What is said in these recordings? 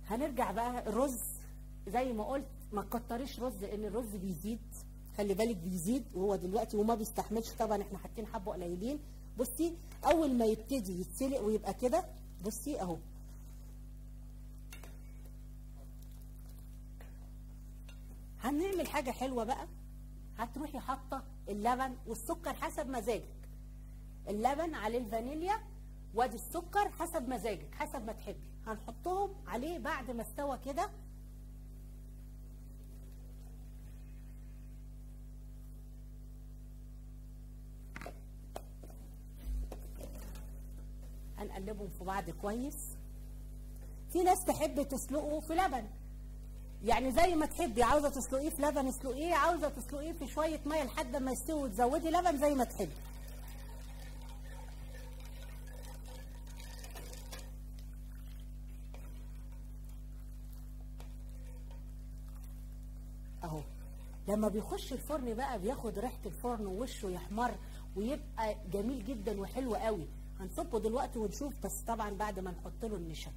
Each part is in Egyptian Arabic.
هنرجع بقى الرز زي ما قلت ما تكتريش رز لان الرز بيزيد خلي بالك بيزيد وهو دلوقتي وما بيستحملش طبعا احنا حاطين حبه قليلين بصي اول ما يبتدي يتسلق ويبقى كده بصي اهو هنعمل حاجه حلوه بقى هتروحي حاطه اللبن والسكر حسب مزاجك اللبن عليه الفانيليا وادي السكر حسب مزاجك حسب ما تحبي هنحطهم عليه بعد ما استوى كده هنقلبهم في بعض كويس في ناس تحب تسلقه في لبن يعني زي ما تحبي عاوزه تسلقيه في لبن اسلقيه عاوزه تسلقيه في شويه ميه لحد ما يستوي وتزودي لبن زي ما تحبي اهو لما بيخش الفرن بقى بياخد ريحه الفرن ووشه يحمر ويبقى جميل جدا وحلو قوي هنصبه دلوقتي ونشوف بس طبعا بعد ما نحط له النشا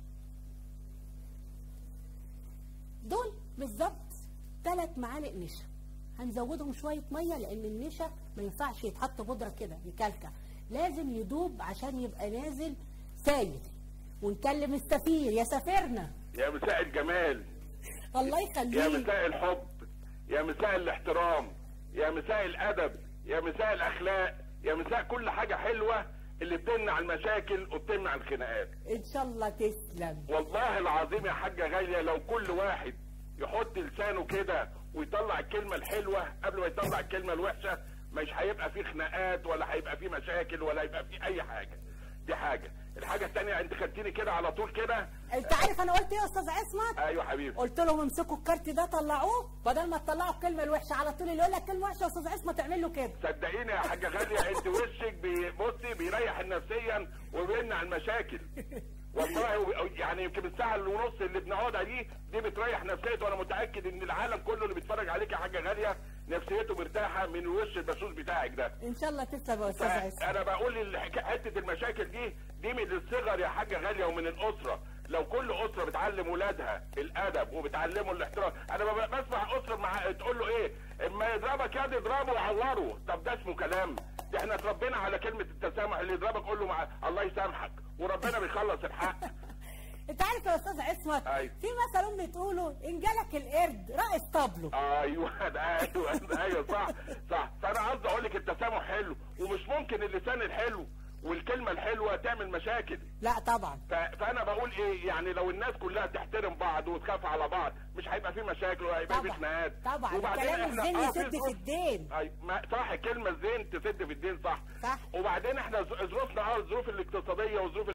دول بالظبط ثلاث معالق نشا هنزودهم شويه ميه لان النشا ما ينفعش يتحط بودره كده يكلكع لازم يدوب عشان يبقى نازل سايل ونكلم السفير يا سفيرنا يا مساء الجمال الله يا يخليك مساء الحب يا مساء الاحترام يا مساء الادب يا مساء الاخلاق يا مساء كل حاجه حلوه اللي بتمنع المشاكل وبتمنع الخناقات ان شاء الله تسلم والله العظيم يا حاجه غاليه لو كل واحد يحط لسانه كده ويطلع الكلمه الحلوه قبل ما يطلع الكلمه الوحشه مش هيبقى فيه خناقات ولا هيبقى فيه مشاكل ولا هيبقى فيه اي حاجه دي حاجه الحاجه الثانيه انت خدتيني كده على طول كده انت عارف انا قلت ايه يا استاذ عصمت ايوه حبيبي قلت لهم امسكوا الكارت ده طلعوه بدل ما تطلعوا الكلمه الوحشه على طول اللي يقول لك كلمه وحشه يا استاذ عصمت اعمل له كده صدقيني يا حاجه غاليه انت وشك بي- بصي بيريح نفسيا وبيمنع المشاكل والله و- يعني يمكن الساعه ونص اللي بنقعدها دي دي بتريح نفسيته وانا متاكد ان العالم كله اللي بيتفرج عليك يا حاجه غاليه نفسيته مرتاحه من وش البسوس بتاعك ده ان شاء الله تسلم يا استاذ عصمت انا بقول الحك- حته المشاكل دي دي من الصغر يا حاجه غاليه ومن الاسره لو كل اسره بتعلم ولادها الادب وبتعلمه الاحترام انا ب- بسمع اسره مع تقول له ايه اما يضربك يد اضربه وعوره طب ده اسمه كلام ده احنا اتربينا على كلمه التسامح اللي يضربك قول له مع الله يسامحك وربنا بيخلص الحق انت عارف يا استاذ عصمت أيوة. في مثل امي تقولوا ان جالك القرد رقص طبله ايوه ده ايوه ده ايوه صح صح فانا قصدي اقول لك التسامح حلو ومش ممكن اللسان الحلو والكلمه الحلوه تعمل مشاكل لا طبعا ف- فانا بقول ايه يعني لو الناس كلها تحترم بعض وتخاف على بعض مش هيبقى في مشاكل ولا هيبقى في طبعا خناقات طبعا وبعدين الكلام احنا الزين آه، يسد في ظروف- الدين أي ما صح الكلمه الزين تسد في الدين صح صح. وبعدين احنا ظ- ظروفنا اه الظروف الاقتصاديه والظروف